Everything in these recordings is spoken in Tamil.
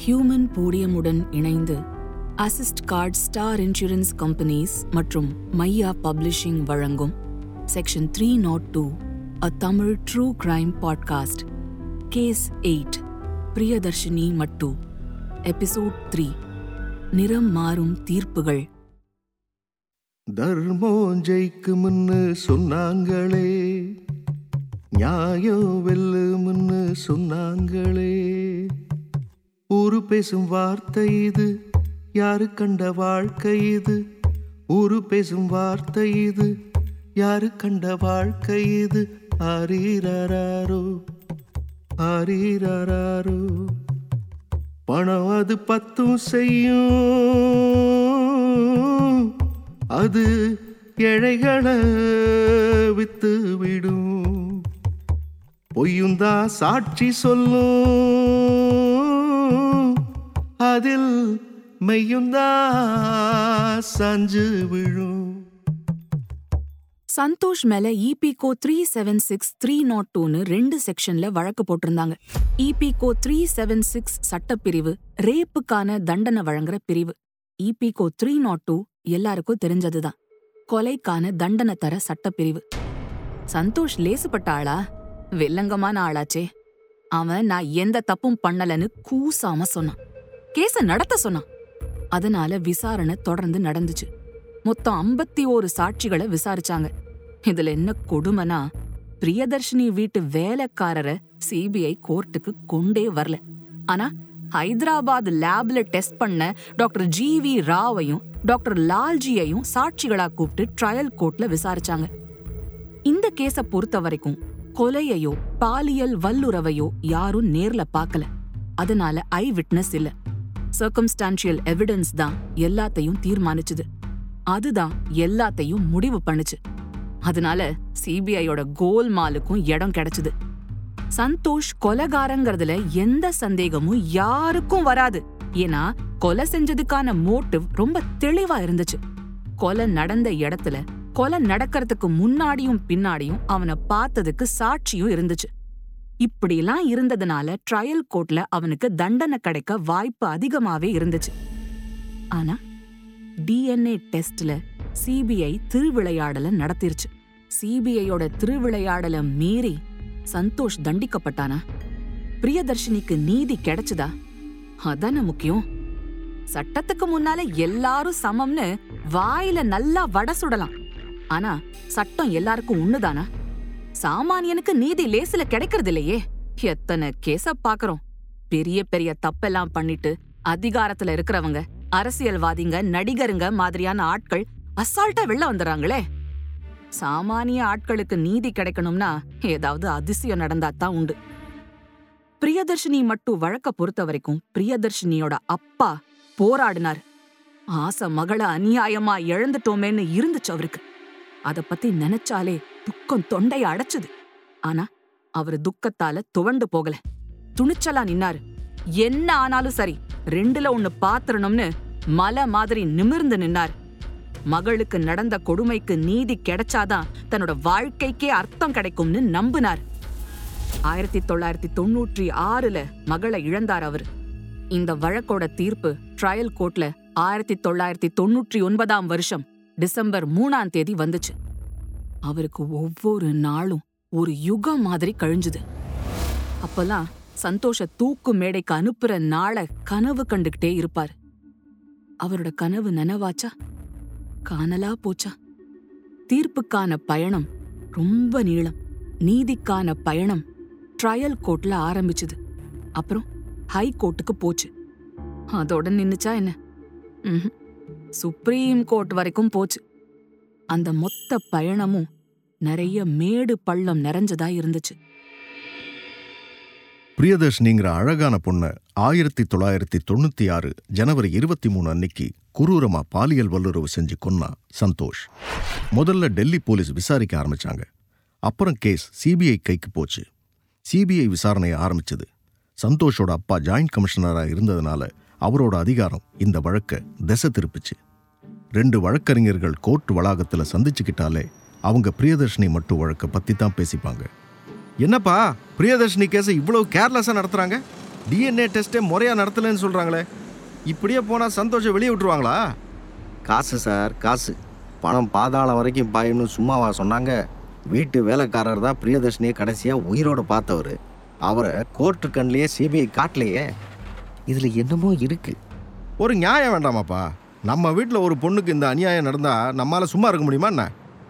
ஹியூமன் போடியமுடன் இணைந்து assist card star insurance companies மற்றும் மையா பப்ளிஷிங் வழங்கும் section three not two a Tamil true crime podcast case eight Priyadarshini Mattoo episode three நிறம் மாறும் தீர்ப்புகள் தர்மம் ஜெயிக்கும்னு சொன்னாங்களே நியாயம் வெல்லும்னு சொன்னாங்களே ஊரு பேசும் வார்த்தை இது யாரு கண்ட வாழ்க்கை இது ஊரு பேசும் வார்த்தை இது யாரு கண்ட வாழ்க்கை இது ஆரீராரோ ஆரீராரோ பணம் அது பத்தும் செய்யும் அது ஏழைகளை வித்து விடும் பொய்யுந்தா சாட்சி சொல்லும் அதில் மெய்யுந்தா சஞ்சு விழும் சந்தோஷ் மேல இபிகோ three seven six three not டூன்னு ரெண்டு செக்ஷன்ல வழக்கு போட்டிருந்தாங்க இபிகோ த்ரீ செவன் சிக்ஸ் சட்டப்பிரிவு ரேப்புக்கான தண்டனை வழங்குற பிரிவு இபிகோ த்ரீ நாட் டூ எல்லாருக்கும் தெரிஞ்சதுதான் கொலைக்கான தண்டனை தர சட்டப்பிரிவு சந்தோஷ் லேசுப்பட்ட ஆளா வெள்ளங்கமான ஆளாச்சே அவன் நான் எந்த தப்பும் பண்ணலன்னு கூசாம சொன்னான் கேஸ நடத்த சொன்னான் அதனால விசாரணை தொடர்ந்து நடந்துச்சு மொத்தம் ஐம்பத்தி ஓரு சாட்சிகளை விசாரிச்சாங்க இதுல என்ன கொடுமைனா பிரியதர்ஷினி வீட்டு வேலைக்காரரை சிபிஐ கோர்ட்டுக்கு கொண்டே வரல ஆனா ஹைதராபாத் லேப்ல டெஸ்ட் பண்ண டாக்டர் ஜி வி ராவையும் டாக்டர் லால்ஜியையும் சாட்சிகளா கூப்பிட்டு ட்ரையல் கோர்ட்ல விசாரிச்சாங்க இந்த கேஸ பொறுத்த வரைக்கும் கொலையையோ பாலியல் வல்லுறவையோ யாரும் நேர்ல பார்க்கல அதனால ஐ விட்னஸ் இல்ல சர்க்கம்ஸ்டான்ஷியல் எவிடன்ஸ் தான் எல்லாத்தையும் தீர்மானிச்சுது அதுதான் எல்லாத்தையும் முடிவு பண்ணுச்சு அதனால சிபிஐயோட கோல்மாலுக்கும் இடம் கிடைச்சது சந்தோஷ் கொலைகாரங்கிறதுல எந்த சந்தேகமும் யாருக்கும் வராது ஏன்னா கொலை செஞ்சதுக்கான மோட்டிவ் ரொம்ப தெளிவா இருந்துச்சு கொலை நடந்த இடத்துல கொலை நடக்கிறதுக்கு முன்னாடியும் பின்னாடியும் அவனை பார்த்ததுக்கு சாட்சியும் இருந்துச்சு இப்படிலாம் இருந்ததுனால ட்ரையல் கோர்ட்ல அவனுக்கு தண்டனை கிடைக்க வாய்ப்பு அதிகமாவே இருந்துச்சு ஆனா டிஎன்ஏ டெஸ்ட்ல சிபிஐ திருவிளையாடல நடத்திருச்சு சிபிஐயோட திருவிளையாடல மீறி சந்தோஷ் தண்டிக்கப்பட்டானா பிரியதர்ஷினிக்கு நீதி கிடைச்சுதா அதானே முக்கியம் சட்டத்துக்கு முன்னால எல்லாரும் சமம்னு வாயில நல்லா வடை சுடலாம் ஆனா சட்டம் எல்லாருக்கும் ஒண்ணுதானா சாமானியனுக்கு நீதி லேசுல கிடைக்கிறது இல்லையே எத்தனை கேஸ பாக்குறோம் பெரிய பெரிய தப்பெல்லாம் பண்ணிட்டு அதிகாரத்துல இருக்கிறவங்க அரசியல்வாதிங்க நடிகருங்க மாதிரியான ஆட்கள் அசால்ட்டா வெளில வந்துடுறாங்களே சாமானிய ஆட்களுக்கு நீதி கிடைக்கணும்னா ஏதாவது அதிசயம் நடந்தா தான் உண்டு பிரியதர்ஷினி மட்டும் வழக்க பொறுத்த வரைக்கும் பிரியதர்ஷினியோட அப்பா போராடினார் ஆசை மகள அநியாயமா இழந்துட்டோமேன்னு இருந்துச்சு அவருக்கு அத பத்தி நினைச்சாலே துக்கம் தொண்டைய அடைச்சுது ஆனா அவரு துக்கத்தால துவண்டு போகல துணிச்சலா நின்னாரு என்ன ஆனாலும் சரி ரெண்டுல ஒண்ணு பாத்திரணும்னு மலை மாதிரி நிமிர்ந்து நின்னார் மகளுக்கு நடந்த கொடுமைக்கு நீதி கிடைச்சாதான் தன்னோட வாழ்க்கைக்கே அர்த்தம் கிடைக்கும்னு நம்பினார் ஆயிரத்தி தொள்ளாயிரத்தி தொண்ணூற்றி ஆறுல மகளை இழந்தார் அவர் இந்த வழக்கோட தீர்ப்பு ட்ரையல் கோர்ட்ல ஆயிரத்தி தொள்ளாயிரத்தி தொண்ணூற்றி ஒன்பதாம் வருஷம் டிசம்பர் மூணாம் தேதி வந்துச்சு அவருக்கு ஒவ்வொரு நாளும் ஒரு யுகம் மாதிரி கழிஞ்சுது அப்பெல்லாம் சந்தோஷ தூக்கு மேடைக்கு அனுப்புற நாள கனவு கண்டுகிட்டே இருப்பார் அவரோட கனவு நனவாச்சா காணலா போச்சா தீர்ப்புக்கான பயணம் ரொம்ப நீளம் நீதிக்கான பயணம் ட்ரையல் கோர்ட்ல ஆரம்பிச்சுது அப்புறம் ஹை கோர்ட்டுக்கு போச்சு அதோட நின்னுச்சா என்ன ம்ஹும். சுப்ரீம் கோர்ட் வரைக்கும் போச்சு அந்த மொத்த பயணமும் நிறைய மேடு பள்ளம் நிறைஞ்சதா இருந்துச்சு பிரியதர்ஷினிங்கிற அழகான பொண்ணை ஆயிரத்தி தொள்ளாயிரத்தி தொண்ணூத்தி ஆறு ஜனவரி இருபத்தி மூணு அன்னைக்கு குரூரமா பாலியல் வல்லுறவு செஞ்சு கொன்னா சந்தோஷ் முதல்ல டெல்லி போலீஸ் விசாரிக்க ஆரம்பிச்சாங்க அப்புறம் கேஸ் சிபிஐ கைக்கு போச்சு சிபிஐ விசாரணையை ஆரம்பிச்சது சந்தோஷோட அப்பா ஜாயிண்ட் கமிஷனராக இருந்ததுனால அவரோட அதிகாரம் இந்த வழக்க திசை திருப்பிச்சு ரெண்டு வழக்கறிஞர்கள் கோர்ட் வளாகத்துல சந்திச்சுக்கிட்டாலே அவங்க பிரியதர்ஷினி மட்டும் வழக்க பத்தி தான் பேசிப்பாங்க என்னப்பா பிரியதர்ஷினி கேஸை இவ்வளவு கேர்லெஸ்ஸா நடத்துறாங்க டிஎன்ஏ டெஸ்ட்டே முறையா நடத்தலைன்னு சொல்றாங்களே இப்படியே போனா சந்தோஷம் வெளியே விட்டுருவாங்களா காசு சார் காசு பணம் பாதாளம் வரைக்கும் பாயும்னு சும்மாவா சொன்னாங்க வீட்டு வேலைக்காரர் தான் பிரியதர்ஷினியை கடைசியாக உயிரோட பார்த்தவர் அவரை கோர்ட்டு கண்ணிலேயே சிபிஐ காட்டலையே இதில் என்னமோ இருக்கு ஒரு நியாயம் வேண்டாமாப்பா நம்ம வீட்டில் ஒரு பொண்ணுக்கு இந்த அநியாயம் நடந்தா நம்மால சும்மா இருக்க முடியுமா என்ன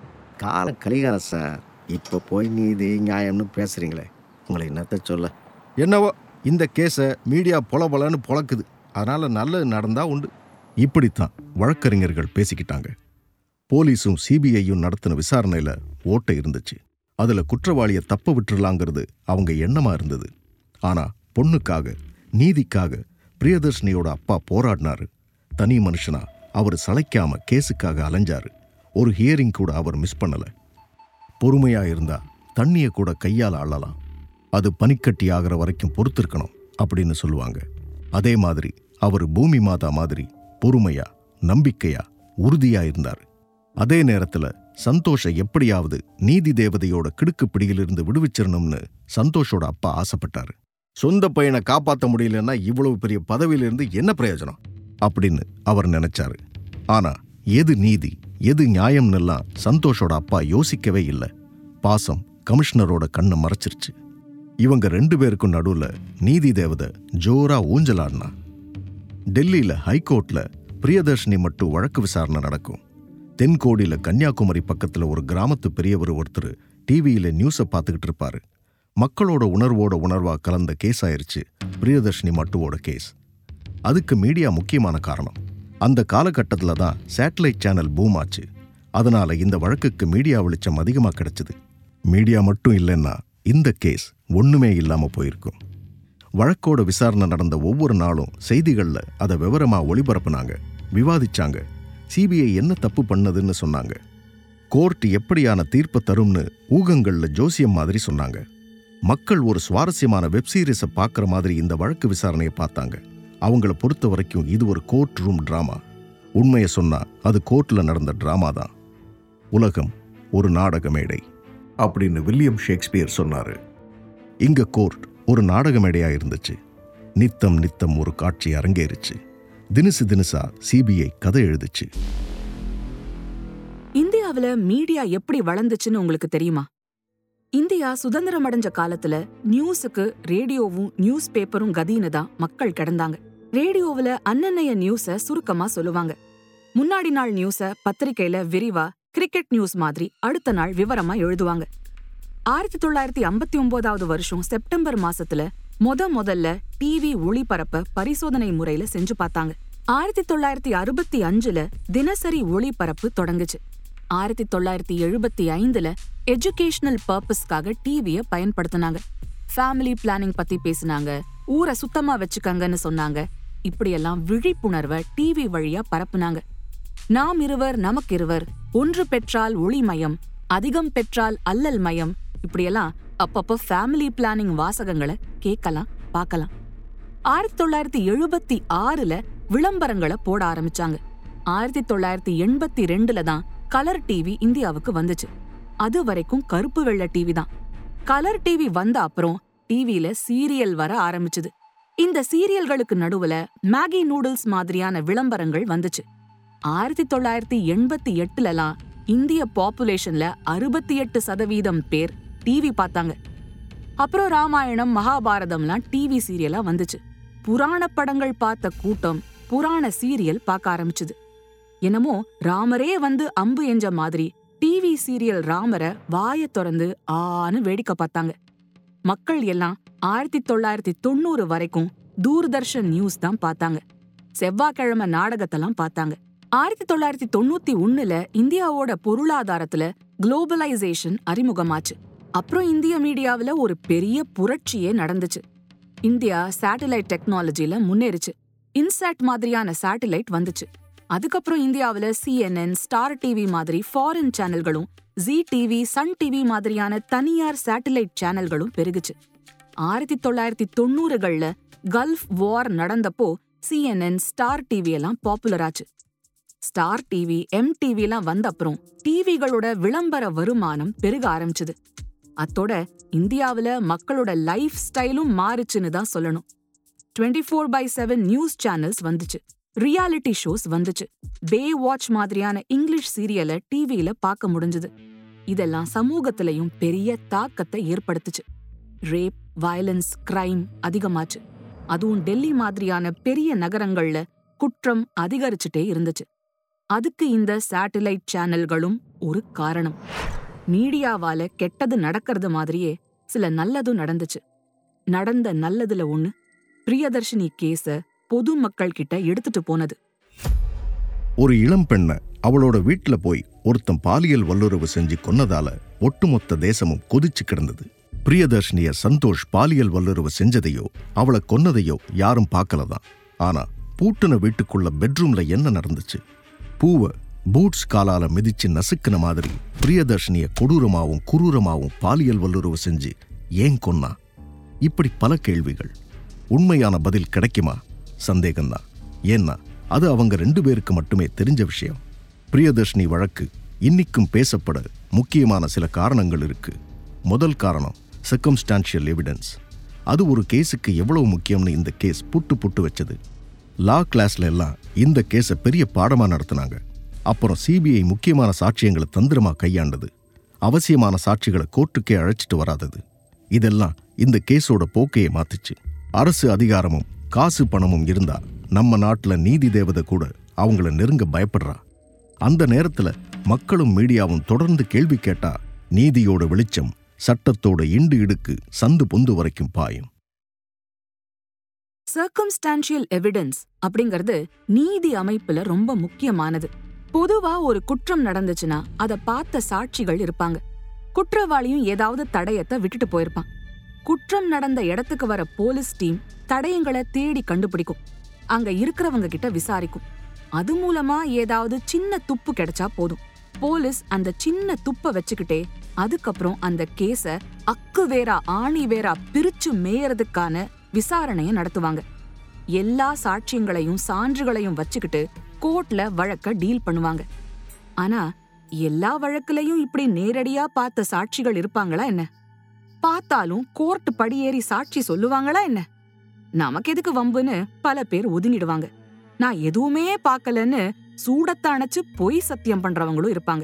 கால கலிகாலம் சார் இப்போ போய் நீதி நியாயம்னு பேசுகிறீங்களே உங்களை என்னத்த சொல்ல என்னவோ இந்த கேஸை மீடியா பொல பொலன்னு பொளக்குது அதனால நல்லது நடந்தா உண்டு இப்படித்தான் வழக்கறிஞர்கள் பேசிக்கிட்டாங்க போலீஸும் சிபிஐயும் நடத்தின விசாரணையில ஓட்டை இருந்துச்சு அதுல குற்றவாளியை தப்ப விட்டுறலாங்கிறது அவங்க எண்ணமா இருந்தது ஆனா பொண்ணுக்காக நீதிக்காக பிரியதர்ஷினியோட அப்பா போராடினாரு தனி மனுஷனா அவர் சளைக்காம கேஸுக்காக அலைஞ்சாரு ஒரு ஹியரிங் கூட அவர் மிஸ் பண்ணல பொறுமையா இருந்தா தண்ணியை கூட கையால அள்ளலாம் அது பனிக்கட்டி ஆகிற வரைக்கும் பொறுத்திருக்கணும் அப்படின்னு சொல்லுவாங்க அதே மாதிரி அவர் பூமி மாதா மாதிரி பொறுமையா நம்பிக்கையா உறுதியா இருந்தார் அதே நேரத்துல சந்தோஷ எப்படியாவது நீதி தேவதையோட கிடுக்கு பிடியிலிருந்து விடுவிச்சிடணும்னு சந்தோஷோட அப்பா ஆசைப்பட்டாரு சொந்த பையனை காப்பாத்த முடியலன்னா இவ்வளவு பெரிய பதவியிலிருந்து என்ன பிரயோஜனம் அப்படின்னு அவர் நினைச்சாரு ஆனா எது நீதி எது நியாயம்னுலாம் சந்தோஷோட அப்பா யோசிக்கவே இல்லை பாசம் கமிஷனரோட கண்ணை மறைச்சிருச்சு இவங்க ரெண்டு பேருக்கும் நடுவுல நீதி தேவதை ஜோரா ஊஞ்சலாடினா டெல்லியில ஹைகோர்ட்ல பிரியதர்ஷினி மட்டும் வழக்கு விசாரணை நடக்கும் தென்கோடியில கன்னியாகுமரி பக்கத்துல ஒரு கிராமத்து பெரியவர் ஒருத்தர் டிவியில நியூஸை பார்த்துக்கிட்டு இருப்பாரு மக்களோட உணர்வோட உணர்வா கலந்த கேஸ் ஆயிருச்சு பிரியதர்ஷினி மட்டுவோட கேஸ் அதுக்கு மீடியா முக்கியமான காரணம் அந்த காலகட்டத்தில் தான் சேட்டலைட் சேனல் பூம் ஆச்சு அதனால இந்த வழக்குக்கு மீடியா வெளிச்சம் அதிகமாக கிடைச்சது மீடியா மட்டும் இல்லைன்னா இந்த கேஸ் ஒண்ணுமே இல்லாம போயிருக்கும் வழக்கோட விசாரணை நடந்த ஒவ்வொரு நாளும் செய்திகள்ல அதை விவரமா ஒளிபரப்புனாங்க விவாதிச்சாங்க சிபிஐ என்ன தப்பு பண்ணதுன்னு சொன்னாங்க கோர்ட் எப்படியான தீர்ப்பு தரும்னு ஊகங்கள்ல ஜோசியம் மாதிரி சொன்னாங்க மக்கள் ஒரு சுவாரஸ்யமான வெப் சீரிஸை பார்க்குற மாதிரி இந்த வழக்கு விசாரணையை பார்த்தாங்க அவங்கள பொறுத்த வரைக்கும் இது ஒரு கோர்ட் ரூம் டிராமா உண்மையை சொன்னா அது கோர்ட்ல நடந்த டிராமா தான் உலகம் ஒரு நாடக மேடை அப்படின்னு வில்லியம் ஷேக்ஸ்பியர் சொன்னாரு இங்க கோர்ட் ஒரு நாடக மேடையா இருந்துச்சு நித்தம் நித்தம் ஒரு காட்சி அரங்கேறுச்சு தினுசு தினுசா சிபிஐ கதை எழுதுச்சு இந்தியாவுல மீடியா எப்படி வளர்ந்துச்சுன்னு உங்களுக்கு தெரியுமா இந்தியா சுதந்திரம் அடைஞ்ச காலத்துல நியூஸுக்கு ரேடியோவும் நியூஸ் பேப்பரும் கதின்னு தான் மக்கள் கிடந்தாங்க ரேடியோவுல அன்னன்னைய நியூஸ சுருக்கமா சொல்லுவாங்க முன்னாடி நாள் நியூஸ பத்திரிக்கையில விரிவா கிரிக்கெட் நியூஸ் மாதிரி அடுத்த நாள் விவரமா எழுதுவாங்க ஆயிரத்தி தொள்ளாயிரத்தி ஐம்பத்தி ஒன்பதாவது வருஷம் செப்டம்பர் மாசத்துல முத முதல்ல டிவி ஒளிபரப்ப பரிசோதனை முறையில செஞ்சு பார்த்தாங்க ஆயிரத்தி தொள்ளாயிரத்தி அறுபத்தி அஞ்சுல தினசரி ஒளிபரப்பு தொடங்குச்சு ஆயிரத்தி தொள்ளாயிரத்தி எழுபத்தி ஐந்துல எஜுகேஷனல் பர்பஸ்க்காக டிவிய பயன்படுத்தினாங்க ஃபேமிலி பிளானிங் பத்தி பேசினாங்க ஊரை சுத்தமா வச்சுக்கங்கன்னு சொன்னாங்க இப்படியெல்லாம் விழிப்புணர்வை டிவி வழியா பரப்புனாங்க நாம் இருவர் நமக்கிருவர் ஒன்று பெற்றால் ஒளிமயம் அதிகம் பெற்றால் அல்லல் மயம் இப்படியெல்லாம் அப்பப்ப ஃபேமிலி பிளானிங் வாசகங்களை கேட்கலாம் பார்க்கலாம் ஆயிரத்தி தொள்ளாயிரத்தி எழுபத்தி ஆறுல விளம்பரங்களை போட ஆரம்பிச்சாங்க ஆயிரத்தி தொள்ளாயிரத்தி எண்பத்தி ரெண்டுல தான் கலர் டிவி இந்தியாவுக்கு வந்துச்சு அது வரைக்கும் கருப்பு வெள்ள டிவி தான் கலர் டிவி வந்த அப்புறம் டிவில சீரியல் வர ஆரம்பிச்சுது இந்த சீரியல்களுக்கு நடுவுல மேகி நூடுல்ஸ் மாதிரியான விளம்பரங்கள் வந்துச்சு ஆயிரத்தி தொள்ளாயிரத்தி எண்பத்தி எட்டுலலாம் இந்திய பாப்புலேஷன்ல அறுபத்தி எட்டு சதவீதம் பேர் டிவி பார்த்தாங்க அப்புறம் ராமாயணம் மகாபாரதம்லாம் டிவி சீரியலா வந்துச்சு புராண படங்கள் பார்த்த கூட்டம் புராண சீரியல் பார்க்க ஆரம்பிச்சுது என்னமோ ராமரே வந்து அம்பு எஞ்ச மாதிரி டிவி சீரியல் ராமரை வாய திறந்து ஆன்னு வேடிக்கை பார்த்தாங்க மக்கள் எல்லாம் ஆயிரத்தி தொள்ளாயிரத்தி தொண்ணூறு வரைக்கும் தூர்தர்ஷன் நியூஸ் தான் பார்த்தாங்க செவ்வாய்க்கிழமை நாடகத்தெல்லாம் பார்த்தாங்க ஆயிரத்தி தொள்ளாயிரத்தி தொண்ணூத்தி ஒண்ணுல இந்தியாவோட பொருளாதாரத்துல குளோபலைசேஷன் அறிமுகமாச்சு அப்புறம் இந்திய மீடியாவுல ஒரு பெரிய புரட்சியே நடந்துச்சு இந்தியா சேட்டலைட் டெக்னாலஜில முன்னேறிச்சு இன்சாட் மாதிரியான சேட்டலைட் வந்துச்சு அதுக்கப்புறம் இந்தியாவுல சிஎன்என் ஸ்டார் டிவி மாதிரி ஃபாரின் சேனல்களும் ஜி டிவி சன் டிவி மாதிரியான தனியார் சேட்டலைட் சேனல்களும் பெருகுச்சு ஆயிரத்தி தொள்ளாயிரத்தி தொண்ணூறுகள்ல கல்ஃப் வார் நடந்தப்போ சிஎன்என் ஸ்டார் டிவி எல்லாம் பாப்புலர் ஆச்சு ஸ்டார் டிவி எம் டிவிலாம் வந்த அப்புறம் டிவிகளோட விளம்பர வருமானம் பெருக ஆரம்பிச்சது அத்தோட இந்தியாவுல மக்களோட லைஃப் ஸ்டைலும் மாறுச்சுன்னு தான் சொல்லணும் twenty four by seven news channels வந்துச்சு ரியாலிட்டி ஷோஸ் வந்துச்சு பே வாட்ச் மாதிரியான இங்கிலீஷ் சீரியலை டிவியில பார்க்க முடிஞ்சது இதெல்லாம் சமூகத்திலையும் பெரிய தாக்கத்தை ஏற்படுத்துச்சு ரேப் வயலன்ஸ் கிரைம் அதிகமாச்சு அதுவும் டெல்லி மாதிரியான பெரிய நகரங்கள்ல குற்றம் அதிகரிச்சுட்டே இருந்துச்சு அதுக்கு இந்த சேட்டலைட் சேனல்களும் ஒரு காரணம் மீடியாவால கெட்டது நடக்கிறது மாதிரியே சில நல்லதும் நடந்துச்சு நடந்த நல்லதுல ஒண்ணு பிரியதர்ஷினி கேஸ பொதுமக்கள் கிட்ட எடுத்துட்டு போனது ஒரு இளம் பெண்ணை அவளோட வீட்ல போய் ஒருத்தன் பாலியல் வல்லுறவு செஞ்சு கொன்னதால ஒட்டுமொத்த தேசமும் கொதிச்சு கிடந்தது பிரியதர்ஷினிய சந்தோஷ் பாலியல் வல்லுறவு செஞ்சதையோ அவளை கொன்னதையோ யாரும் பார்க்கலதான் ஆனா பூட்டுன வீட்டுக்குள்ள பெட்ரூம்ல என்ன நடந்துச்சு பூவை பூட்ஸ் காலால மிதிச்சு நசுக்குன மாதிரி பிரியதர்ஷினிய கொடூரமாவும் குரூரமாவும் பாலியல் வல்லுறவு செஞ்சு ஏன் கொன்னா இப்படி பல கேள்விகள் உண்மையான பதில் கிடைக்குமா சந்தேகம்தான் ஏன்னா அது அவங்க ரெண்டு பேருக்கு மட்டுமே தெரிஞ்ச விஷயம் பிரியதர்ஷினி வழக்கு இன்னிக்கும் பேசப்பட முக்கியமான சில காரணங்கள் இருக்கு முதல் காரணம் சர்க்கம்ஸ்டான்ஷியல் எவிடன்ஸ் அது ஒரு கேஸுக்கு எவ்வளவு முக்கியம்னு இந்த கேஸ் புட்டு புட்டு வச்சது லா கிளாஸ்ல எல்லாம் இந்த கேஸை பெரிய பாடமா நடத்துனாங்க அப்புறம் சிபிஐ முக்கியமான சாட்சியங்களை தந்திரமா கையாண்டது அவசியமான சாட்சிகளை கோர்ட்டுக்கே அழைச்சிட்டு வராதது இதெல்லாம் இந்த கேஸோட போக்கையை மாத்துச்சு அரசு அதிகாரமும் காசு பணமும் இருந்தா நம்ம நாட்டுல நீதி தேவதை கூட அவங்கள நெருங்க பயப்படுறா அந்த நேரத்துல மக்களும் மீடியாவும் தொடர்ந்து கேள்வி கேட்டா நீதியோட வெளிச்சம் சட்டத்தோட இண்டு இடுக்கு சந்து பொந்து வரைக்கும் பாயும் சர்க்கம்ஸ்டான்ஷியல் எவிடன்ஸ் அப்படிங்கிறது நீதி அமைப்புல ரொம்ப முக்கியமானது பொதுவா ஒரு குற்றம் நடந்துச்சுன்னா அத பார்த்த சாட்சிகள் இருப்பாங்க குற்றவாளியும் ஏதாவது தடயத்தை விட்டுட்டு போயிருப்பான் குற்றம் நடந்த இடத்துக்கு வர போலீஸ் டீம் தடயங்களை தேடி கண்டுபிடிக்கும் அங்க இருக்கிறவங்க கிட்ட விசாரிக்கும் அது மூலமா ஏதாவது சின்ன துப்பு கிடைச்சா போதும் போலீஸ் அந்த சின்ன துப்ப வச்சுக்கிட்டே அதுக்கப்புறம் அந்த கேஸ அக்கு வேறா ஆணி வேறா பிரிச்சு மேயறதுக்கான விசாரணைய நடத்துவாங்க எல்லா சாட்சியங்களையும் சான்றுகளையும் வச்சுக்கிட்டு கோர்ட்ல வழக்க டீல் பண்ணுவாங்க ஆனா எல்லா வழக்குலயும் இப்படி நேரடியா பார்த்த சாட்சிகள் இருப்பாங்களா என்ன பார்த்தாலும் கோர்ட் படியேறி சாட்சி சொல்லுவாங்களா என்ன நமக்கு எதுக்கு வம்புன்னு பல பேர் ஒதுங்கிடுவாங்க நான் எதுவுமே பார்க்கலன்னு சூடத்தை அணைச்சு பொய் சத்தியம் பண்றவங்களும் இருப்பாங்க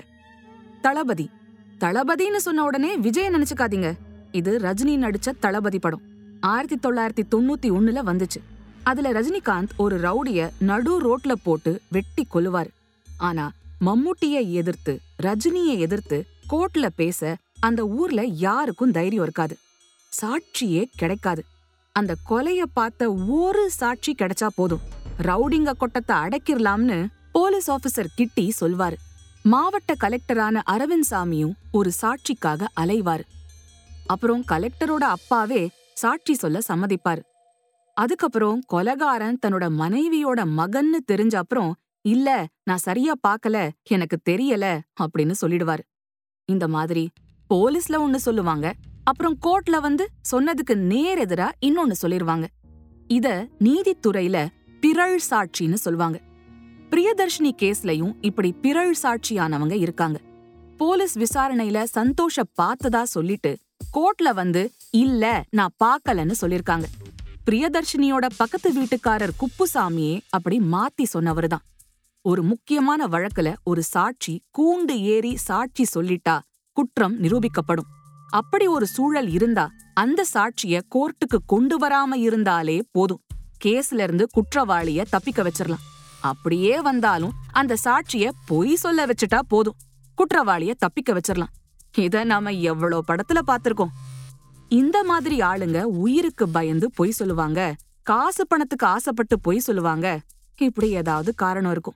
தளபதி தளபதின்னு சொன்ன உடனே விஜய நினைச்சுக்காதீங்க இது ரஜினி நடிச்ச தளபதி படம் ஆயிரத்தி தொள்ளாயிரத்தி தொண்ணூத்தி ஒண்ணுல வந்துச்சு அதுல ரஜினிகாந்த் ஒரு ரவுடிய நடு ரோட்ல போட்டு வெட்டி கொல்லுவாரு ஆனா மம்முட்டிய எதிர்த்து ரஜினிய எதிர்த்து கோர்ட்ல பேச அந்த ஊர்ல யாருக்கும் தைரியம் இருக்காது சாட்சியே கிடைக்காது அந்த கொலைய பார்த்த ஒரு சாட்சி கிடைச்சா போதும் ரவுடிங்க கொட்டத்தை அடக்கிரலாம்னு போலீஸ் ஆபீசர் கிட்டி சொல்வாரு மாவட்ட கலெக்டரான அரவிந்த் சாமியும் ஒரு சாட்சிக்காக அலைவாரு அப்புறம் கலெக்டரோட அப்பாவே சாட்சி சொல்ல சம்மதிப்பாரு அதுக்கப்புறம் கொலகாரன் தன்னோட மனைவியோட மகன்னு தெரிஞ்ச அப்புறம் இல்ல நான் சரியா பார்க்கல எனக்கு தெரியல அப்படின்னு சொல்லிடுவாரு இந்த மாதிரி போலீஸ்ல ஒன்னு சொல்லுவாங்க அப்புறம் கோர்ட்ல வந்து சொன்னதுக்கு நேர் எதிரா இன்னொன்னு சொல்லிருவாங்க இத நீதித்துறையில பிறழ் சாட்சின்னு சொல்லுவாங்க பிரியதர்ஷினி கேஸ்லயும் இப்படி பிறழ் சாட்சியானவங்க இருக்காங்க போலீஸ் விசாரணையில சந்தோஷ பார்த்ததா சொல்லிட்டு கோர்ட்ல வந்து இல்ல நான் பார்க்கலன்னு சொல்லிருக்காங்க பிரியதர்ஷினியோட பக்கத்து வீட்டுக்காரர் குப்புசாமியே அப்படி மாத்தி சொன்னவர்தான் ஒரு முக்கியமான வழக்குல ஒரு சாட்சி கூண்டு ஏறி சாட்சி சொல்லிட்டா குற்றம் நிரூபிக்கப்படும் அப்படி ஒரு சூழல் இருந்தா அந்த சாட்சிய கோர்ட்டுக்கு கொண்டு வராம இருந்தாலே போதும் கேஸ்ல இருந்து குற்றவாளிய தப்பிக்க வச்சிரலாம் அப்படியே வந்தாலும் அந்த சாட்சிய பொய் சொல்ல வச்சுட்டா போதும் குற்றவாளிய தப்பிக்க வச்சிரலாம் இத நாம எவ்வளவு படத்துல பாத்திருக்கோம் இந்த மாதிரி ஆளுங்க உயிருக்கு பயந்து பொய் சொல்லுவாங்க காசு பணத்துக்கு ஆசைப்பட்டு பொய் சொல்லுவாங்க இப்படி ஏதாவது காரணம் இருக்கும்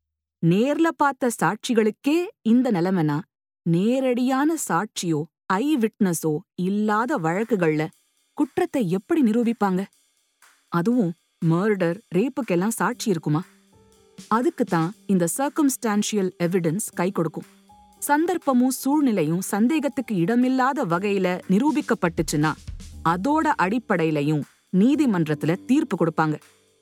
நேர்ல பார்த்த சாட்சிகளுக்கே இந்த நிலைமைனா நேரடியான சாட்சியோ ஐ விட்னஸோ இல்லாத வழக்குகள்ல குற்றத்தை எப்படி நிரூபிப்பாங்க அதுவும் மர்டர் ரேப்புக்கெல்லாம் சாட்சி இருக்குமா அதுக்கு தான் இந்த சர்க்கம்ஸ்டான்ஷியல் எவிடன்ஸ் கை கொடுக்கும் சந்தர்ப்பமும் சூழ்நிலையும் சந்தேகத்துக்கு இடமில்லாத வகையில நிரூபிக்கப்பட்டுச்சுன்னா அதோட அடிப்படையிலையும் நீதிமன்றத்துல தீர்ப்பு கொடுப்பாங்க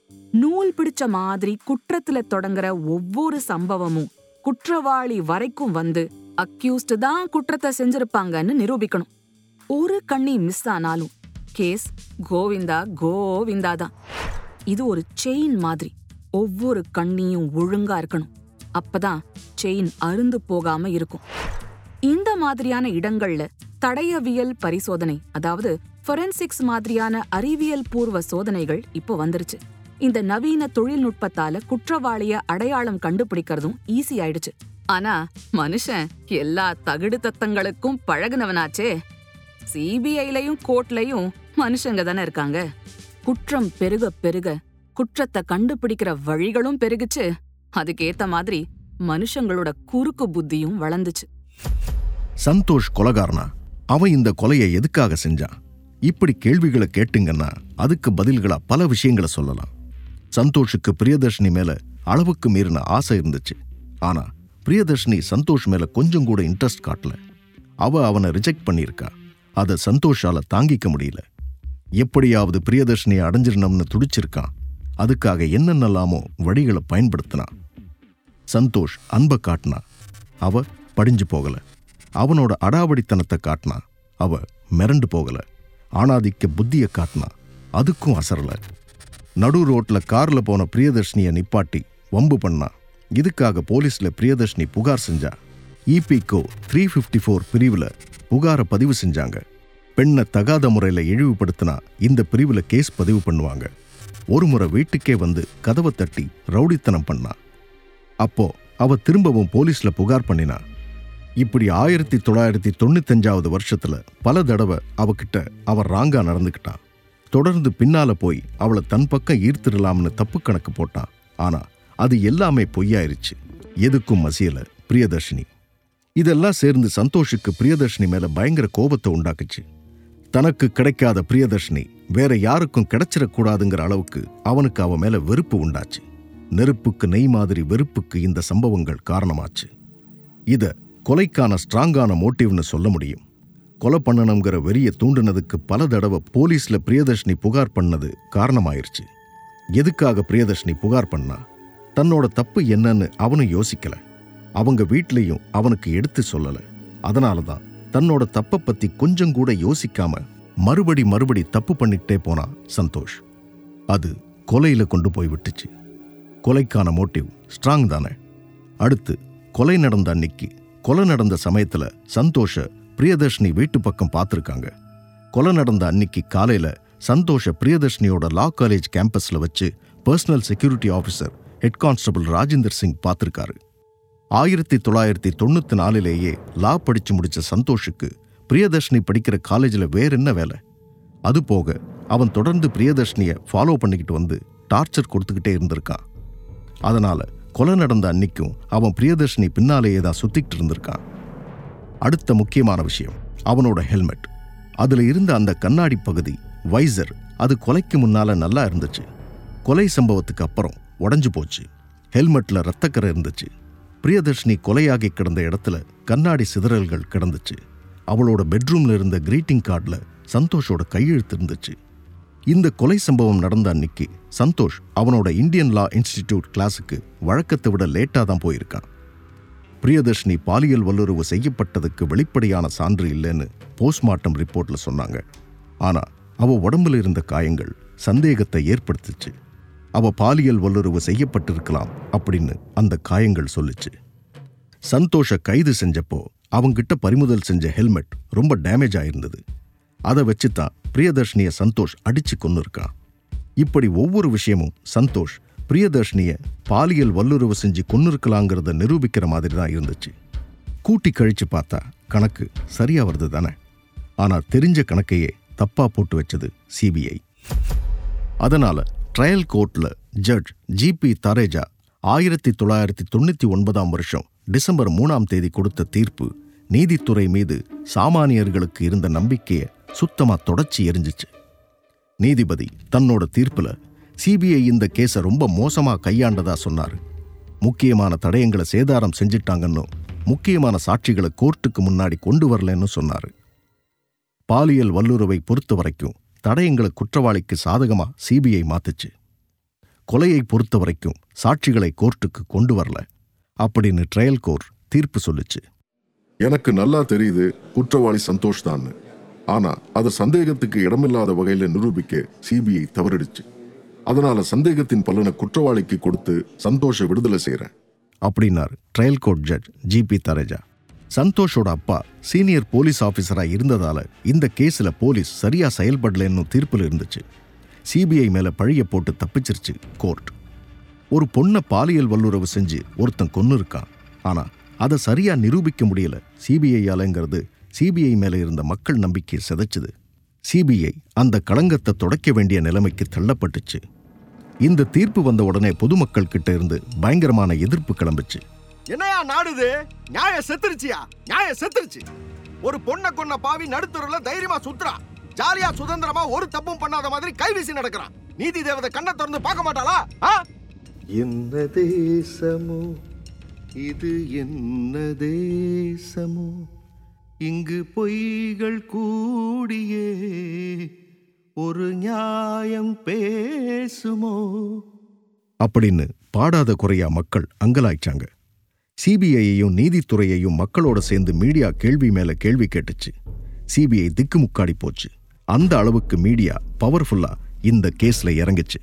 நூல் பிடிச்ச மாதிரி குற்றத்துல தொடங்குற ஒவ்வொரு சம்பவமும் குற்றவாளி வரைக்கும் வந்து அக்யூஸ்டு தான் குற்றத்தை செஞ்சிருப்பாங்கன்னு நிரூபிக்கணும் ஒரு கண்ணி மிஸ் ஆனாலும் கேஸ் கோவிந்தா கோவிந்தா தான் இது ஒரு செயின் மாதிரி ஒவ்வொரு கண்ணியும் ஒழுங்கா இருக்கணும் அப்பதான் செயின் அருந்து போகாம இருக்கும் இந்த மாதிரியான இடங்கள்ல தடயவியல் பரிசோதனை அதாவது ஃபொரென்சிக்ஸ் மாதிரியான அறிவியல் பூர்வ சோதனைகள் இப்போ வந்துருச்சு இந்த நவீன தொழில்நுட்பத்தால குற்றவாளிய அடையாளம் கண்டுபிடிக்கிறதும் ஈஸி ஆயிடுச்சு ஆனா மனுஷன் எல்லா தகுடு தத்தங்களுக்கும் பழகுனவனாச்சே சிபிஐலையும் கோர்ட்லயும் மனுஷங்க தானே இருக்காங்க குற்றம் பெருக பெருக குற்றத்தை கண்டுபிடிக்கிற வழிகளும் பெருகுச்சு அதுக்கேத்த மாதிரி மனுஷங்களோட குறுக்கு புத்தியும் வளர்ந்துச்சு சந்தோஷ் கொலகாரனா அவன் இந்த கொலையை எதுக்காக செஞ்சான் இப்படி கேள்விகளை கேட்டுங்கன்னா அதுக்கு பதில்களா பல விஷயங்களை சொல்லலாம் சந்தோஷுக்கு பிரியதர்ஷினி மேல அளவுக்கு மீறின ஆசை இருந்துச்சு ஆனா பிரியதர்ஷினி சந்தோஷ் மேல கொஞ்சம் கூட இன்ட்ரெஸ்ட் காட்டல அவ அவனை ரிஜெக்ட் பண்ணியிருக்கா அதை சந்தோஷால தாங்கிக்க முடியல எப்படியாவது பிரியதர்ஷினியை அடைஞ்சிடணும்னு துடிச்சிருக்கான் அதுக்காக என்னென்னலாமோ வழிகளை பயன்படுத்தினான் சந்தோஷ் அன்பை காட்டினா அவ படிஞ்சு போகல அவனோட அடாவடித்தனத்தை காட்டினா அவ மிரண்டு போகல ஆணாதிக்க புத்திய காட்டினா அதுக்கும் அசரல நடு ரோட்ல கார்ல போன பிரியதர்ஷினிய நிப்பாட்டி வம்பு பண்ணா இதுக்காக போலீஸ்ல பிரியதர்ஷினி புகார் செஞ்சா இபிகோ த்ரீ ஃபிஃப்டி ஃபோர் பிரிவுல புகாரை பதிவு செஞ்சாங்க பெண்ணை தகாத முறையில இழிவுபடுத்தினா இந்த பிரிவுல கேஸ் பதிவு பண்ணுவாங்க ஒரு முறை வீட்டுக்கே வந்து கதவை தட்டி ரவுடித்தனம் பண்ணா அப்போ அவ திரும்பவும் போலீஸ்ல புகார் பண்ணினா இப்படி ஆயிரத்தி தொள்ளாயிரத்தி தொண்ணூத்தஞ்சாவது வருஷத்துல பல தடவை அவகிட்ட அவ ராங்கா நடந்துக்கிட்டான் தொடர்ந்து பின்னால போய் அவளை தன் பக்கம் ஈர்த்திடலாம்னு தப்பு கணக்கு போட்டான் ஆனா அது எல்லாமே பொய்யாயிருச்சு எதுக்கும் மசியல பிரியதர்ஷினி இதெல்லாம் சேர்ந்து சந்தோஷுக்கு பிரியதர்ஷினி மேல பயங்கர கோபத்தை உண்டாக்குச்சு தனக்கு கிடைக்காத பிரியதர்ஷினி வேற யாருக்கும் கிடைச்சிடக்கூடாதுங்கிற அளவுக்கு அவனுக்கு அவ மேல வெறுப்பு உண்டாச்சு நெருப்புக்கு நெய் மாதிரி வெறுப்புக்கு இந்த சம்பவங்கள் காரணமாச்சு இத கொலைக்கான ஸ்ட்ராங்கான மோட்டிவ்னு சொல்ல முடியும் கொலை பண்ணணுங்கிற வெறிய தூண்டுனதுக்கு பல தடவை போலீஸ்ல பிரியதர்ஷினி புகார் பண்ணது காரணமாயிருச்சு எதுக்காக பிரியதர்ஷினி புகார் பண்ணா தன்னோட தப்பு என்னன்னு அவனும் யோசிக்கல அவங்க வீட்லயும் அவனுக்கு எடுத்து சொல்லல அதனால தான் தன்னோட தப்பை பத்தி கொஞ்சம் கூட யோசிக்காம மறுபடி மறுபடி தப்பு பண்ணிட்டே போனான் சந்தோஷ் அது கொலையில கொண்டு போய் விட்டுச்சு கொலைக்கான மோட்டிவ் ஸ்ட்ராங் தானே அடுத்து கொலை நடந்த அன்னைக்கு கொலை நடந்த சமயத்துல சந்தோஷ பிரியதர்ஷினி வீட்டு பக்கம் பார்த்துருக்காங்க கொலை நடந்த அன்னைக்கு காலையில சந்தோஷ பிரியதர்ஷினியோட லா காலேஜ் கேம்பஸ்ல வச்சு personal security officer head constable Rajender Singh பார்த்திருக்காரு ஆயிரத்தி தொள்ளாயிரத்தி தொண்ணூத்தி நாலுலேயே லா படிச்சு முடிச்ச சந்தோஷுக்கு பிரியதர்ஷினி படிக்கிற காலேஜில் வேற என்ன வேலை அது போக அவன் தொடர்ந்து பிரியதர்ஷினியை ஃபாலோ பண்ணிக்கிட்டு வந்து டார்ச்சர் கொடுத்துக்கிட்டே இருந்திருக்கான் அதனால கொலை நடந்த அன்னைக்கும் அவன் பிரியதர்ஷினி பின்னாலேயே தான் சுத்திக்கிட்டு இருந்திருக்கான் அடுத்த முக்கியமான விஷயம் அவனோட ஹெல்மெட் அதுல இருந்த அந்த கண்ணாடி பகுதி வைசர் அது கொலைக்கு முன்னால நல்லா இருந்துச்சு கொலை சம்பவத்துக்கு அப்புறம் உடைஞ்சு போச்சு ஹெல்மெட்ல ரத்தக்கரை இருந்துச்சு பிரியதர்ஷினி கொலையாகி கிடந்த இடத்துல கண்ணாடி சிதறல்கள் கிடந்துச்சு அவளோட பெட்ரூம்ல இருந்த கிரீட்டிங் கார்டுல சந்தோஷோட கையெழுத்து இருந்துச்சு இந்த கொலை சம்பவம் நடந்த அன்னைக்கு சந்தோஷ் அவனோட இந்தியன் லா இன்ஸ்டிடியூட் கிளாஸுக்கு வழக்கத்தை விட லேட்டா தான் போயிருக்கான் பிரியதர்ஷினி பாலியல் வல்லுறவு செய்யப்பட்டதுக்கு வெளிப்படையான சான்று இல்லைன்னு போஸ்ட்மார்ட்டம் ரிப்போர்ட்ல சொன்னாங்க ஆனா அவ உடம்புல இருந்த காயங்கள் சந்தேகத்தை ஏற்படுத்துச்சு அவ பாலியல் வல்லுறவு செய்யப்பட்டிருக்கலாம் அப்படின்னு அந்த காயங்கள் சொல்லுச்சு சந்தோஷ கைது செஞ்சப்போ அவங்கிட்ட பறிமுதல் செஞ்ச ஹெல்மெட் ரொம்ப டேமேஜ் ஆயிருந்தது அதை வச்சு தான் பிரியதர்ஷினிய சந்தோஷ் அடிச்சு கொன்னுருக்கான் இப்படி ஒவ்வொரு விஷயமும் சந்தோஷ் பிரியதர்ஷினிய பாலியல் வல்லுறவு செஞ்சு கொன்னிருக்கலாங்கிறத நிரூபிக்கிற மாதிரி தான் இருந்துச்சு கூட்டி கழிச்சு பார்த்தா கணக்கு சரியா வருது தானே ஆனா தெரிஞ்ச கணக்கையே தப்பா போட்டு வச்சது சிபிஐ அதனால ட்ரையல் கோர்ட்ல ஜட்ஜ் ஜிபி தரேஜா ஆயிரத்தி தொள்ளாயிரத்தி தொண்ணூத்தி ஒன்பதாம் வருஷம் டிசம்பர் மூணாம் தேதி கொடுத்த தீர்ப்பு நீதித்துறை மீது சாமானியர்களுக்கு இருந்த நம்பிக்கையை சுத்தமா தொடச்சி எரிஞ்சிச்சு நீதிபதி தன்னோட தீர்ப்புல சிபிஐ இந்த கேஸை ரொம்ப மோசமா கையாண்டதா சொன்னாரு முக்கியமான தடயங்களை சேதாரம் செஞ்சிட்டாங்கன்னு முக்கியமான சாட்சிகளை கோர்ட்டுக்கு முன்னாடி கொண்டு வரலன்னு சொன்னாரு பாலியல் வல்லுறவை பொறுத்த வரைக்கும் தடயங்களை குற்றவாளிக்கு சாதகமா சிபிஐ மாத்துச்சு கொலையை பொறுத்த வரைக்கும் சாட்சிகளை கோர்ட்டுக்கு கொண்டு வரல அப்படின்னு ட்ரையல் கோர்ட் தீர்ப்பு சொல்லுச்சு எனக்கு நல்லா தெரியுது குற்றவாளி சந்தோஷ் தான் ஆனா அது சந்தேகத்துக்கு இடமில்லாத வகையில நிரூபிக்க சிபிஐ தவறிடுச்சு அதனால சந்தேகத்தின் பலனை குற்றவாளிக்கு கொடுத்து சந்தோஷ விடுதலை செய்யறேன் அப்படின்னார் trial court judge G P Tareja சந்தோஷோட அப்பா சீனியர் போலீஸ் ஆபீசரா இருந்ததால இந்த கேஸ்ல போலீஸ் சரியா செயல்படலன்னு தீர்ப்புல இருந்துச்சு சிபிஐ மேல பழிய போட்டு தப்பிச்சிருச்சு கோர்ட் ஒரு பொண்ணை பாலியல் வல்லுறவு செஞ்சு ஒருத்தன் கொன்னு இருக்கான் ஆனா அதை சரியா நிரூபிக்க முடியல சிபிஐயாலங்கிறது சிபிஐ மேல இருந்த மக்கள் நம்பிக்கையை சிதைச்சுது சிபிஐ அந்த களங்கத்தை தொடக்க வேண்டிய நிலைமைக்கு தள்ளப்பட்டுச்சு இந்த தீர்ப்பு வந்த உடனே பொதுமக்கள் கிட்ட இருந்து பயங்கரமான எதிர்ப்பு கிளம்புச்சு என்னையா நாடுது நியாயம் செத்துருச்சியா நியாயம் செத்துருச்சு ஒரு பொண்ணை கொன்ன பாவி நடுத்தருல தைரியமா சுத்துறா ஜாலியா சுதந்திரமா ஒரு தப்பும் பண்ணாத மாதிரி கைவீசி நடக்கிறான் நீதி தேவதை கண்ணை திறந்து பார்க்க மாட்டாளா ஆ? என்ன தேசமோ இது என்ன தேசமோ இங்கு பொய்கள் கூடியே ஒரு நியாயம் பேசுமோ அப்படின்னு பாடாத குறையா மக்கள் அங்கலாய்ச்சாங்க சிபிஐயையும் நீதித்துறையையும் மக்களோட சேர்ந்து மீடியா கேள்வி மேல கேள்வி கேட்டுச்சு சிபிஐ திக்குமுக்காடி போச்சு அந்த அளவுக்கு மீடியா பவர்ஃபுல்லா இந்த கேஸ்ல இறங்குச்சு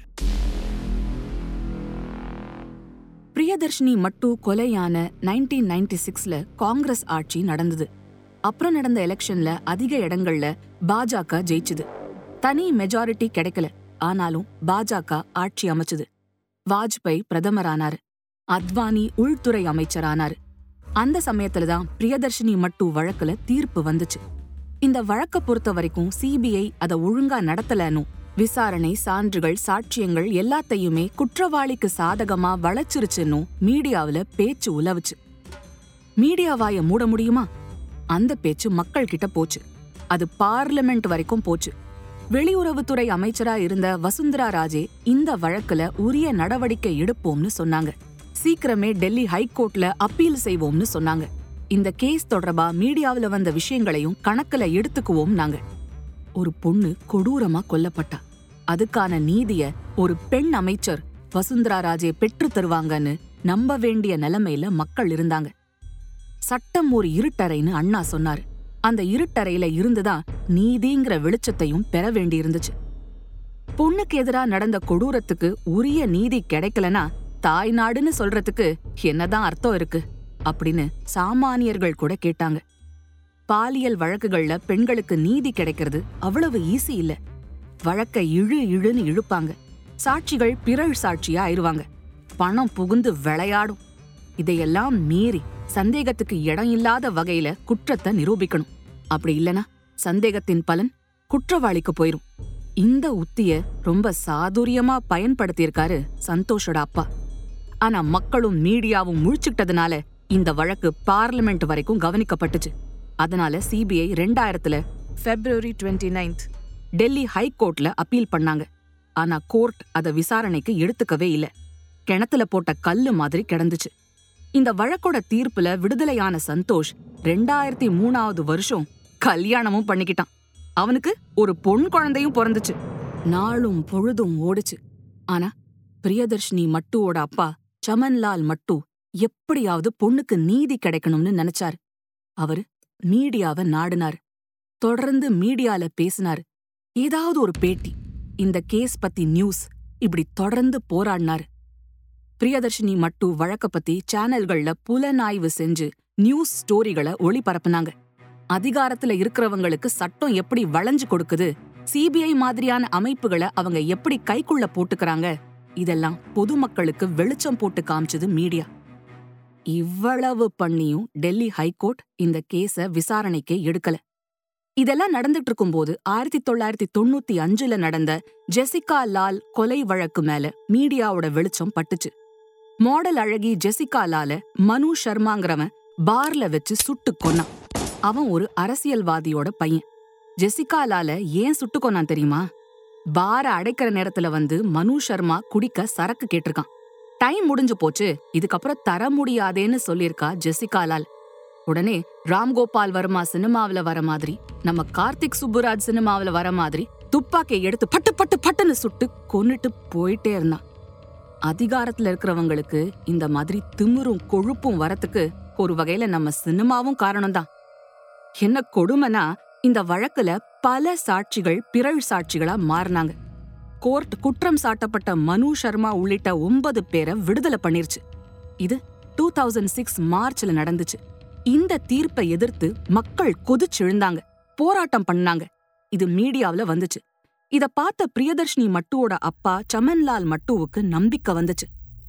பிரியதர்ஷினி மட்டு கொலையான நைன்டீன் நைன்டி சிக்ஸ்ல காங்கிரஸ் ஆட்சி நடந்தது அப்புறம் நடந்த எலெக்ஷன்ல அதிக இடங்கள்ல பாஜக ஜெயிச்சுது தனி மெஜாரிட்டி கிடைக்கல ஆனாலும் பாஜக ஆட்சி அமைச்சுது வாஜ்பாய் பிரதமரானாரு அத்வானி உள்துறை அமைச்சரானாரு அந்த சமயத்துல தான் பிரியதர்ஷினி மட்டு வழக்குல தீர்ப்பு வந்துச்சு இந்த வழக்க பொறுத்த வரைக்கும் சிபிஐ அத ஒழுங்கா நடத்தலனும் விசாரணை சான்றுகள் சாட்சியங்கள் எல்லாத்தையுமே குற்றவாளிக்கு சாதகமா வளைச்சிருச்சுன்னும் மீடியாவுல பேச்சு உலவுச்சு மீடியா வாய மூட முடியுமா அந்த பேச்சு மக்கள் கிட்ட போச்சு அது பார்லிமெண்ட் வரைக்கும் போச்சு வெளியுறவுத்துறை அமைச்சரா இருந்த வசுந்தரா ராஜே இந்த வழக்குல உரிய நடவடிக்கை எடுப்போம்னு சொன்னாங்க சீக்கிரமே டெல்லி ஹைகோர்ட்ல அப்பீல் செய்வோம்னு சொன்னாங்க இந்த கேஸ் தொடர்பா மீடியாவுல வந்த விஷயங்களையும் கணக்குல எடுத்துக்குவோம் நாங்க ஒரு பொண்ணு கொடூரமா கொல்லப்பட்டா அதுக்கான நீதிய ஒரு பெண் அமைச்சர் வசுந்தரா ராஜே பெற்று தருவாங்கன்னு நம்ப வேண்டிய நிலைமையில மக்கள் இருந்தாங்க சட்டம் ஒரு இருட்டறைன்னு அண்ணா சொன்னாரு அந்த இருட்டறையில இருந்துதான் நீதிங்கிற வெளிச்சத்தையும் பெற வேண்டியிருந்துச்சு பொண்ணுக்கு எதிரா நடந்த கொடூரத்துக்கு உரிய நீதி கிடைக்கலனா தாய் நாடுன்னு சொல்றதுக்கு என்னதான் அர்த்தம் இருக்கு அப்படின்னு சாமானியர்கள் கூட கேட்டாங்க பாலியல் வழக்குகள்ல பெண்களுக்கு நீதி கிடைக்கிறது அவ்வளவு ஈஸி இல்ல வழக்கை இழு இழுன்னு இழுப்பாங்க சாட்சிகள் பிறழ் சாட்சியா ஆயிருவாங்க பணம் புகுந்து விளையாடும் இதையெல்லாம் மீறி சந்தேகத்துக்கு இடம் இல்லாத வகையில குற்றத்தை நிரூபிக்கணும் அப்படி இல்லனா சந்தேகத்தின் பலன் குற்றவாளிக்கு போயிரும் இந்த உத்திய ரொம்ப சாதுரியமா பயன்படுத்தியிருக்காரு சந்தோஷோட அப்பா ஆனா மக்களும் மீடியாவும் முழிச்சுக்கிட்டதுனால இந்த வழக்கு பார்லிமெண்ட் வரைக்கும் கவனிக்கப்பட்டுச்சு அதனால சிபிஐ ரெண்டாயிரத்துல பிப்ரவரி டுவெண்ட்டி நைன்த் டெல்லி ஹைகோர்ட்ல அப்பீல் பண்ணாங்க ஆனா கோர்ட் அத விசாரணைக்கு எடுத்துக்கவே இல்ல கிணத்துல போட்ட கல்லு மாதிரி கிடந்துச்சு இந்த வழக்கோட தீர்ப்புல விடுதலையான சந்தோஷ் ரெண்டாயிரத்தி மூணாவது வருஷம் கல்யாணமும் பண்ணிக்கிட்டான் அவனுக்கு ஒரு பொன் குழந்தையும் பிறந்துச்சு நாளும் பொழுதும் ஓடுச்சு ஆனா பிரியதர்ஷினி மட்டுவோட அப்பா சமன்லால் மட்டு எப்படியாவது பொண்ணுக்கு நீதி கிடைக்கணும்னு நினைச்சாரு அவரு மீடியாவை நாடினாரு தொடர்ந்து மீடியால பேசினாரு ஏதாவது ஒரு பேட்டி இந்த கேஸ் பத்தி நியூஸ் இப்படி தொடர்ந்து போராடினாரு பிரியதர்ஷினி மட்டு வழக்க பத்தி சேனல்கள்ல புலனாய்வு செஞ்சு நியூஸ் ஸ்டோரிகளை ஒளிபரப்புனாங்க அதிகாரத்துல இருக்கிறவங்களுக்கு சட்டம் எப்படி வளைஞ்சு கொடுக்குது சிபிஐ மாதிரியான அமைப்புகளை அவங்க எப்படி கைக்குள்ள போட்டுக்கறாங்க இதெல்லாம் பொதுமக்களுக்கு வெளிச்சம் போட்டு காமிச்சது மீடியா இவ்வளவு பண்ணியும் டெல்லி ஹைகோர்ட் இந்த கேஸ விசாரணைக்கே எடுக்கல இதெல்லாம் நடந்துட்டு இருக்கும்போது ஆயிரத்தி தொள்ளாயிரத்தி தொண்ணூத்தி அஞ்சுல நடந்த ஜெசிகா லால் கொலை வழக்கு மேல மீடியாவோட வெளிச்சம் பட்டுச்சு மாடல் அழகி ஜெசிகா லால மனு சர்மாங்கிறவன் பார்ல வச்சு சுட்டு கொன்னான் அவன் ஒரு அரசியல்வாதியோட பையன் ஜெசிகா லால ஏன் சுட்டு கொன்னான் தெரியுமா பார அடைக்கிற நேரத்துல வந்து மனு சர்மா குடிக்க சரக்கு கேட்டிருக்கான் டைம் முடிஞ்சு போச்சு இதுக்கப்புறம் தர முடியாதேன்னு சொல்லியிருக்கா ஜெசிகா லால் உடனே ராம்கோபால் வர்மா சினிமாவுல வர மாதிரி நம்ம கார்த்திக் சுப்புராஜ் சினிமாவுல வர மாதிரி துப்பாக்கியை எடுத்து பட்டு பட்டு பட்டுன்னு சுட்டு கொன்னுட்டு போயிட்டே இருந்தான் அதிகாரத்துல இருக்கிறவங்களுக்கு இந்த மாதிரி திமிரும் கொழுப்பும் வரத்துக்கு ஒரு வகையில நம்ம சினிமாவும் காரணம்தான் என்ன கொடுமைனா இந்த வழக்குல பல சாட்சிகள் பிறழ் சாட்சிகளா மாறினாங்க கோர்ட் குற்றம் சாட்டப்பட்ட மனு சர்மா உள்ளிட்ட ஒன்பது பேரை விடுதலை பண்ணிருச்சு இது டூ தௌசண்ட் சிக்ஸ் மார்ச்ல நடந்துச்சு இந்த தீர்ப்பை எதிர்த்து மக்கள் கொதிச்செழுந்தாங்க போராட்டம் பண்ணாங்க இது மீடியாவுல வந்துச்சு இத பார்த்த பிரியதர்ஷினி மட்டுவோட அப்பா சமன்லால் மட்டுவுக்கு நம்பிக்கை வந்துச்சு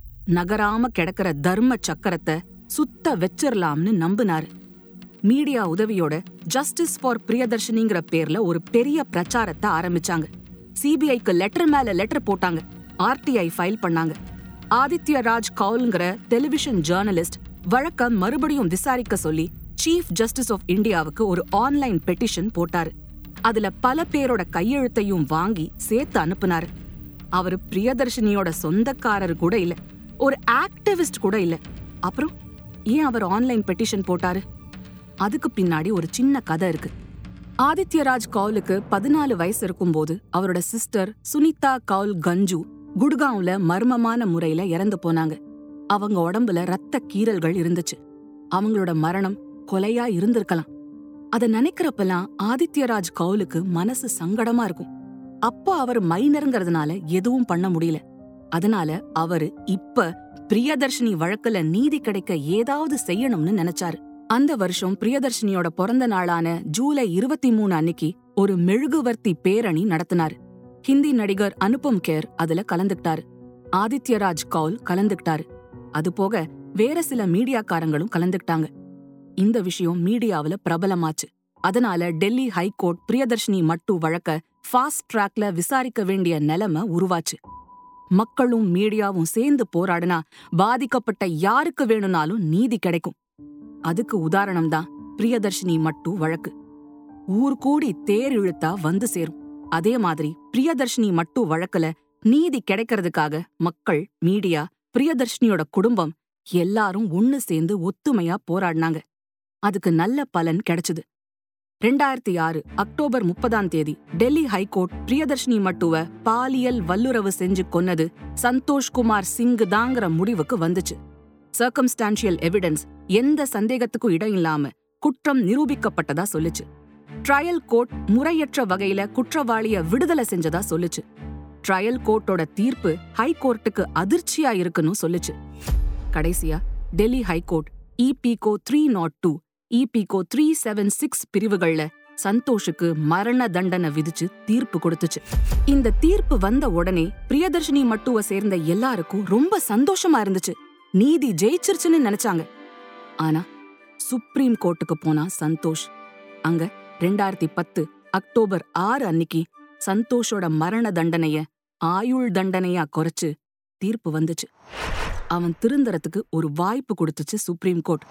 நகராம கிடக்கிற தர்ம சக்கரத்தை சுத்த வெச்சிரலாம்னு நம்பினாரு மீடியா உதவியோட ஜஸ்டிஸ் ஃபார் பிரியதர்ஷினிங்கிற பேர்ல ஒரு பெரிய பிரச்சாரத்தை ஆரம்பிச்சாங்க சிபிஐக்கு லெட்டர் மேல லெட்டர் போட்டாங்க ஆர்டிஐ ஃபைல் பண்ணாங்க ஆதித்ய ராஜ் கவுல்ங்கிற டெலிவிஷன் ஜேர்னலிஸ்ட் வழக்க மறுபடியும் விசாரிக்க சொல்லி சீஃப் ஜஸ்டிஸ் ஆஃப் இந்தியாவுக்கு ஒரு ஆன்லைன் பெட்டிஷன் போட்டாரு அதுல பல பேரோட கையெழுத்தையும் வாங்கி சேர்த்து அனுப்புனாரு அவரு பிரியதர்ஷினியோட சொந்தக்காரர் கூட இல்ல ஒரு ஆக்டிவிஸ்ட் கூட இல்ல அப்புறம் ஏன் அவர் ஆன்லைன் பெட்டிஷன் போட்டாரு அதுக்கு பின்னாடி ஒரு சின்ன கதை இருக்கு ஆதித்யராஜ் கவுலுக்கு பதினாலு வயசு இருக்கும்போது அவரோட சிஸ்டர் சுனிதா கவுல் கஞ்சு குட்காவ்ல மர்மமான முறையில இறந்து போனாங்க அவங்க உடம்புல ரத்த கீறல்கள் இருந்துச்சு அவங்களோட மரணம் கொலையா இருந்திருக்கலாம் அத நினைக்கிறப்பெல்லாம் ஆதித்யராஜ் கவுலுக்கு மனசு சங்கடமா இருக்கும் அப்போ அவர் மைனருங்கிறதுனால எதுவும் பண்ண முடியல அதனால அவரு இப்ப பிரியதர்ஷினி வழக்குல நீதி கிடைக்க ஏதாவது செய்யணும்னு நினைச்சாரு அந்த வருஷம் பிரியதர்ஷினியோட பிறந்த நாளான ஜூலை இருபத்தி மூணு அன்னைக்கு ஒரு மெழுகுவர்த்தி பேரணி நடத்தினாரு ஹிந்தி நடிகர் அனுபம் கேர் அதுல கலந்துக்கிட்டாரு ஆதித்யராஜ் கவுல் கலந்துக்கிட்டாரு அது போக வேற சில மீடியாக்காரங்களும் கலந்துக்கிட்டாங்க இந்த விஷயம் மீடியாவுல பிரபலமாச்சு அதனால டெல்லி ஹைகோர்ட் பிரியதர்ஷினி மட்டு வழக்க ஃபாஸ்ட் ட்ராக்ல விசாரிக்க வேண்டிய நிலைமை உருவாச்சு மக்களும் மீடியாவும் சேர்ந்து போராடினா பாதிக்கப்பட்ட யாருக்கு வேணும்னாலும் நீதி கிடைக்கும் அதுக்கு உதாரணம் தான் பிரியதர்ஷினி மட்டு வழக்கு ஊர் கூடி தேர் இழுத்தா வந்து சேரும் அதே மாதிரி பிரியதர்ஷினி மட்டு வழக்குல நீதி கிடைக்கிறதுக்காக மக்கள் மீடியா பிரியதர்ஷினியோட குடும்பம் எல்லாரும் ஒன்னு சேர்ந்து ஒத்துமையா போராடினாங்க அதுக்கு நல்ல பலன் கிடைச்சது ரெண்டாயிரத்தி ஆறு அக்டோபர் முப்பதாம் தேதி டெல்லி ஹைகோர்ட் பிரியதர்ஷினி மட்டுவ பாலியல் வல்லுறவு செஞ்சு கொன்னது சந்தோஷ் குமார் சிங் தாங்கிற முடிவுக்கு வந்துச்சு சர்க்கம்ஸ்டான்ஷியல் எவிடன்ஸ் எந்த சந்தேகத்துக்கும் இடம் இல்லாம குற்றம் நிரூபிக்கப்பட்டதா சொல்லுச்சு ட்ரையல் கோர்ட் முறையற்ற வகையில குற்றவாளிய விடுதலை செஞ்சதா சொல்லுச்சு ட்ரையல் கோர்ட்டோட தீர்ப்பு ஹைகோர்ட்டுக்கு அதிர்ச்சியா இருக்குன்னு சொல்லுச்சு கடைசியா டெல்லி ஹைகோர்ட் இபிகோ த்ரீ நாட் டூ இபிகோ த்ரீ செவன் சிக்ஸ் பிரிவுகள்ல சந்தோஷுக்கு மரண தண்டனை விதிச்சு தீர்ப்பு கொடுத்துச்சு இந்த தீர்ப்பு வந்த உடனே பிரியதர்ஷினி மட்டுவ சேர்ந்த எல்லாருக்கும் ரொம்ப சந்தோஷமா இருந்துச்சு நீதி ஜெயிச்சிருச்சுன்னு நினைச்சாங்க ஆனா சுப்ரீம் கோர்ட்டுக்கு போனா சந்தோஷ் அங்க ரெண்டாயிரத்தி பத்து அக்டோபர் ஆறு அன்னிக்கு சந்தோஷோட மரண தண்டனைய ஆயுள் தண்டனையா குறைச்சு தீர்ப்பு வந்துச்சு அவன் திருந்தறதுக்கு ஒரு வாய்ப்பு கொடுத்துச்சு சுப்ரீம் கோர்ட்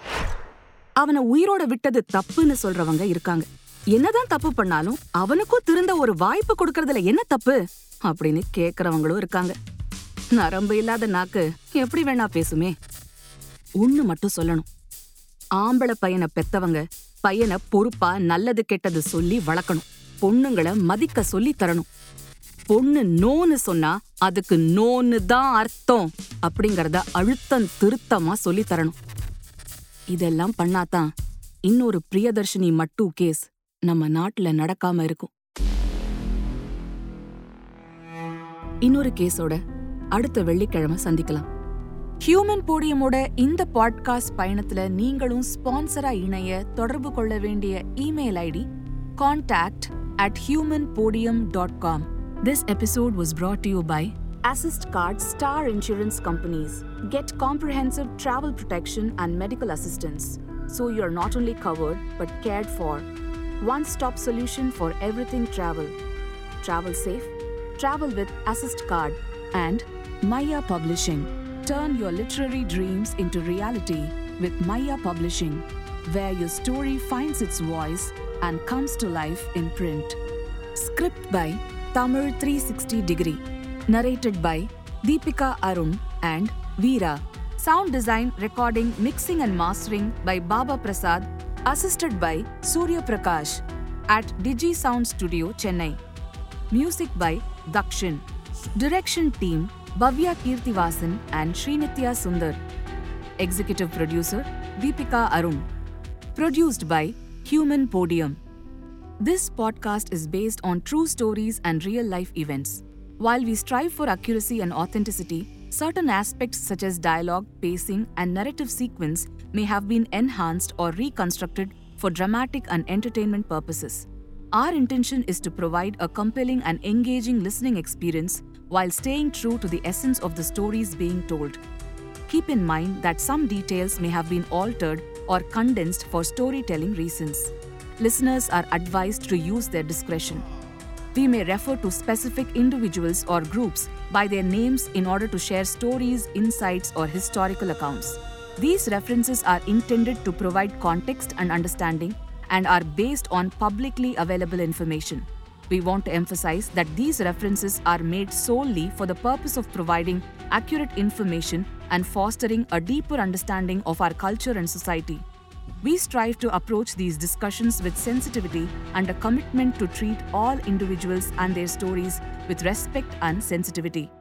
அவனை உயிரோட விட்டது தப்புன்னு சொல்றவங்க இருக்காங்க என்னதான் தப்பு பண்ணாலும் அவனுக்கும் திருந்த ஒரு வாய்ப்பு கொடுக்கறதுல என்ன தப்பு அப்படின்னு கேக்குறவங்களும் இருக்காங்க நரம்பு இல்லாத நாக்கு எப்படி வேணா பேசுமே ஒண்ணு மட்டும் சொல்லணும் ஆம்பளை பையனை பெத்தவங்க பையனை பொறுப்பா நல்லது கெட்டது சொல்லி வளர்க்கணும் பொண்ணுங்களை மதிக்க சொல்லி தரணும் பொண்ணு நோன்னு சொன்னா அதுக்கு நோன்னு தான் அர்த்தம் அப்படிங்கறத அழுத்தம் திருத்தமா சொல்லி தரணும் இதெல்லாம் பண்ணாதான் இன்னொரு பிரியதர்ஷினி மட்டு கேஸ் நம்ம நாட்டுல நடக்காம இருக்கும் இன்னொரு கேஸோட அடுத்த வெள்ளிக்கிழமை சந்திக்கலாம் ஹியூமன் போடியமோட இந்த பாட்காஸ்ட் பயணத்துல நீங்களும் ஸ்பான்சரா இணைய தொடர்பு கொள்ள வேண்டிய email ID contact at human podium dot com this episode was brought to you by Assist Card Star Insurance Companies. Get comprehensive travel protection and medical assistance, so you're not only covered but cared for. One stop solution for everything travel. Travel safe, travel with Assist Card, and Maya Publishing. Turn your literary dreams into reality with Maya Publishing, where your story finds its voice and comes to life in print. Script by Tamil 360 Degree. Narrated by Deepika Arun and Veera. Sound design, recording, mixing, and mastering by Baba Prasad. Assisted by Surya Prakash at Digi Sound Studio, Chennai. Music by Dakshin. Direction team Bhavya Kirtivasan and Srinitya Sundar. Executive producer Deepika Arun. Produced by Human Podium. This podcast is based on true stories and real life events. While we strive for accuracy and authenticity, certain aspects such as dialogue, pacing, and narrative sequence may have been enhanced or reconstructed for dramatic and entertainment purposes. Our intention is to provide a compelling and engaging listening experience while staying true to the essence of the stories being told. Keep in mind that some details may have been altered or condensed for storytelling reasons. Listeners are advised to use their discretion. We may refer to specific individuals or groups by their names in order to share stories, insights, or historical accounts. These references are intended to provide context and understanding and are based on publicly available information. We want to emphasize that these references are made solely for the purpose of providing accurate information and fostering a deeper understanding of our culture and society. We strive to approach these discussions with sensitivity and a commitment to treat all individuals and their stories with respect and sensitivity.